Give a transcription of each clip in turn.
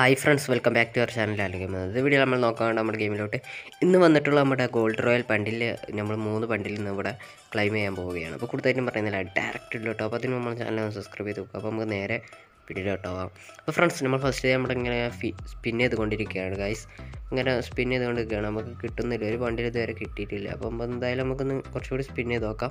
hi friends welcome back to our channel അല്ലെങ്കിൽ ഇത് video നമ്മൾ നോക്കാൻ നമ്മുടെ ഗെയിമിലോട്ട് ഇന്ന് വന്നിട്ടുള്ള നമ്മുടെ ഗോൾഡ് റോയൽ ബണ്ടിൽ നമ്മൾ മൂന്ന് ബണ്ടിൽ നിന്ന് ഇവിടെ ക്ലൈം ചെയ്യാൻ പോവുകയാണ് അപ്പോൾ കൂടുതലായിട്ടും പറയുന്നില്ല ഡയറക്റ്റ് ഇല്ലോട്ടോ അപ്പോൾ അതിന് നമ്മൾ ചാനൽ സബ്സ്ക്രൈബ് ചെയ്ത് നോക്കുക അപ്പോൾ നമുക്ക് നേരെ പിടിയിലോട്ടോ ആവാം അപ്പോൾ ഫ്രണ്ട്സ് നമ്മൾ ഫസ്റ്റ് നമ്മളിങ്ങനെ ഫി സ്പിൻ ചെയ്തുകൊണ്ടിരിക്കുകയാണ് ഗൈസ് ഇങ്ങനെ സ്പിൻ ചെയ്തുകൊണ്ടിരിക്കുകയാണ് നമുക്ക് കിട്ടുന്നില്ല ഒരു ബണ്ടിൽ ഇതുവരെ കിട്ടിയിട്ടില്ല അപ്പം എന്തായാലും നമുക്കൊന്ന് കുറച്ചുകൂടി സ്പിൻ ചെയ്ത് നോക്കാം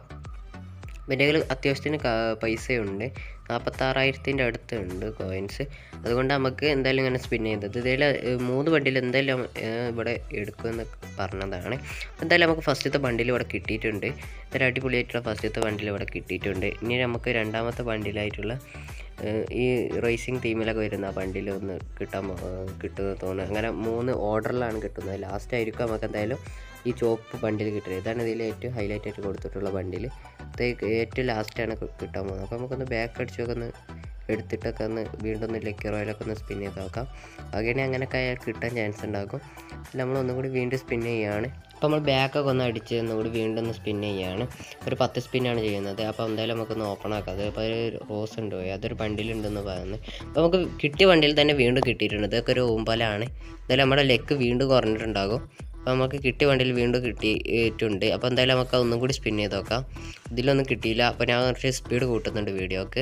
എൻ്റെ കയ്യിൽ അത്യാവശ്യത്തിന് ക- പൈസയുണ്ട് നാൽപ്പത്താറായിരത്തിൻ്റെ അടുത്തുണ്ട് കോയിൻസ് അതുകൊണ്ട് നമുക്ക് എന്തായാലും ഇങ്ങനെ സ്പിൻ ചെയ്തത് ഇതിൽ മൂന്ന് ബണ്ടിൽ എന്തായാലും ഏഹ്, ഇവിടെ എടുക്കുമെന്ന് പറഞ്ഞതാണ് എന്തായാലും നമുക്ക് ഫസ്റ്റത്തെ ബണ്ടിൽ ഇവിടെ കിട്ടിയിട്ടുണ്ട് ഒരു അടിപൊളിയായിട്ടുള്ള ഫസ്റ്റത്തെ ബണ്ടിൽ ഇവിടെ കിട്ടിയിട്ടുണ്ട് ഇനി നമുക്ക് രണ്ടാമത്തെ ബണ്ടിലായിട്ടുള്ള ഏഹ്, ഈ റേസിംഗ് ടീമിലൊക്കെ വരുന്ന ആ ബണ്ടിൽ ഒന്ന് കിട്ടാൻ പോ- ഏഹ്, കിട്ടുമെന്ന് തോന്നുന്നു അങ്ങനെ മൂന്ന് ഓർഡറിലാണ് കിട്ടുന്നത് ലാസ്റ്റ് ആയിരിക്കും നമുക്ക് എന്തായാലും ഈ ചോപ്പ് ബണ്ടിൽ കിട്ടുന്നത് ഇതാണ് ഇതിൽ ഏറ്റവും ഹൈലൈറ്റ് ആയിട്ട് കൊടുത്തിട്ടുള്ള ബണ്ടിൽ ഇത് ഏറ്റവും ലാസ്റ്റാണ് കിട്ടാൻ പോകുന്നത് അപ്പോൾ നമുക്കൊന്ന് ബാക്ക് അടിച്ചൊക്കെ ഒന്ന് എടുത്തിട്ടൊക്കെ ഒന്ന് വീണ്ടും ഒന്ന് ലക്കി റോയിലൊക്കെ ഒന്ന് സ്പിൻ ചെയ്ത് നോക്കാം അങ്ങനെ അങ്ങനെയൊക്കെ അയാൾ കിട്ടാൻ ചാൻസ് ഉണ്ടാകും നമ്മൾ ഒന്നും കൂടി വീണ്ടും സ്പിൻ ചെയ്യുകയാണ് അപ്പോൾ നമ്മൾ ബാക്കൊക്കെ ഒന്ന് അടിച്ച് ഒന്നുകൂടി വീണ്ടും ഒന്ന് സ്പിൻ ചെയ്യുകയാണ് ഒരു പത്ത് സ്പിന്നാണ് ചെയ്യുന്നത് അപ്പോൾ എന്തായാലും നമുക്കൊന്ന് ഓപ്പൺ ആക്കാം അത് ഇപ്പോൾ ഒരു റോസ് ഉണ്ട് പോയി അതൊരു ബണ്ടിലുണ്ടെന്ന് പറയുന്നത് അപ്പോൾ നമുക്ക് കിട്ടിയ വണ്ടിയിൽ തന്നെ വീണ്ടും കിട്ടിയിട്ടുണ്ട് ഇതൊക്കെ ഒരു ഊമ്പലാണ് എന്തായാലും നമ്മുടെ ലെക്ക് വീണ്ടും കുറഞ്ഞിട്ടുണ്ടാകും അപ്പോൾ നമുക്ക് കിട്ടിയ വണ്ടിയിൽ വീണ്ടും കിട്ടിയിട്ടുണ്ട് അപ്പോൾ എന്തായാലും നമുക്ക് ഒന്നും കൂടി സ്പിൻ ചെയ്ത് നോക്കാം ഇതിലൊന്നും കിട്ടിയില്ല അപ്പോൾ ഞാൻ കുറച്ച് സ്പീഡ് കൂട്ടുന്നുണ്ട് വീഡിയോക്ക്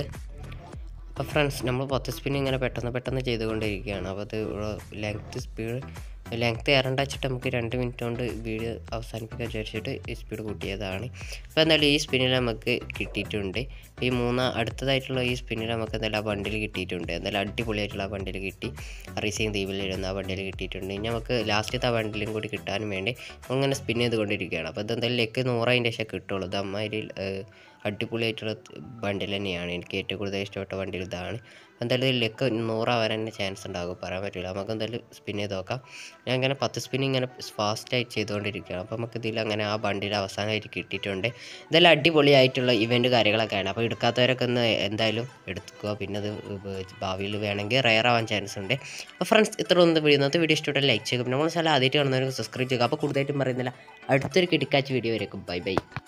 അപ്പോൾ ഫ്രണ്ട്സ് നമ്മൾ പത്ത് സ്പിൻ ഇങ്ങനെ പെട്ടെന്ന് പെട്ടെന്ന് ചെയ്തുകൊണ്ടിരിക്കുകയാണ് അപ്പോൾ അത് ലെങ്ത്ത് സ്പീഡ് ലെങ്ത്ത് ഏറണ്ട വെച്ചിട്ട് നമുക്ക് രണ്ട് മിനിറ്റ് കൊണ്ട് വീഡിയോ അവസാനിപ്പിക്കാൻ വിചാരിച്ചിട്ട് ഈ സ്പീഡ് കൂട്ടിയതാണ് അപ്പോൾ എന്തായാലും ഈ സ്പിന്നിൽ നമുക്ക് കിട്ടിയിട്ടുണ്ട് ഈ മൂന്ന് അടുത്തതായിട്ടുള്ള ഈ സ്പിന്നിൽ നമുക്ക് എന്തായാലും ആ ബണ്ടിൽ കിട്ടിയിട്ടുണ്ട് എന്തായാലും അടിപൊളിയായിട്ടുള്ള ആ ബണ്ടിൽ കിട്ടി റീസിങ് ദ്വീപിലിരുന്ന ആ ബണ്ടിൽ കിട്ടിയിട്ടുണ്ട് ഇനി നമുക്ക് ലാസ്റ്റത്തെ ആ ബണ്ടിലും കൂടി കിട്ടാനും വേണ്ടി അങ്ങനെ സ്പിൻ ചെയ്തുകൊണ്ടിരിക്കുകയാണ് അപ്പോൾ ഇതെന്തായാലും ലെക്ക് നൂറതിൻ്റെ ശേഷം കിട്ടുള്ളൂ ഇത് അമ്മാതിരി അടിപൊളിയായിട്ടുള്ള ബണ്ടിൽ തന്നെയാണ് എനിക്ക് ഏറ്റവും കൂടുതൽ ഇഷ്ടപ്പെട്ട ബണ്ടിൽ ഇതാണ് എന്തായാലും ഇതിലേക്ക് നൂറാവാൻ തന്നെ ചാൻസ് ഉണ്ടാകും പറയാൻ പറ്റില്ല നമുക്ക് എന്തായാലും സ്പിൻ ചെയ്ത് നോക്കാം ഞാൻ ഇങ്ങനെ പത്ത് സ്പിൻ ഇങ്ങനെ ഫാസ്റ്റായിട്ട് ചെയ്തുകൊണ്ടിരിക്കുകയാണ് അപ്പോൾ നമുക്ക് ഇതിൽ അങ്ങനെ ആ ബണ്ടിൽ അവസാനമായിട്ട് കിട്ടിയിട്ടുണ്ട് ഇതെല്ലാം അടിപൊളിയായിട്ടുള്ള ഇവൻറ്റ് കാര്യങ്ങളൊക്കെയാണ് അപ്പോൾ എടുക്കാത്തവരൊക്കെ ഒന്ന് എന്തായാലും എടുക്കുക പിന്നെ അത് ഭാവിയിൽ വേണമെങ്കിൽ റയർ ആവാൻ ചാൻസ് ഉണ്ട് അപ്പോൾ ഫ്രണ്ട്സ് ഇത്ര ഒന്ന് വീഡിയോ ഇന്നത്തെ വീഡിയോ ഇഷ്ടപ്പെട്ട ലൈക്ക് ചെയ്യുക പിന്നെ നമ്മൾ സ്ഥലം ആദ്യമായിട്ട് കാണുന്നവർക്ക് സബ്സ്ക്രൈബ് ചെയ്യുക അപ്പോൾ കൂടുതലായിട്ടും പറയുന്നില്ല അടുത്തൊരു കിടിക്കാച്ച് വീഡിയോ വരേക്കും ബൈ ബൈ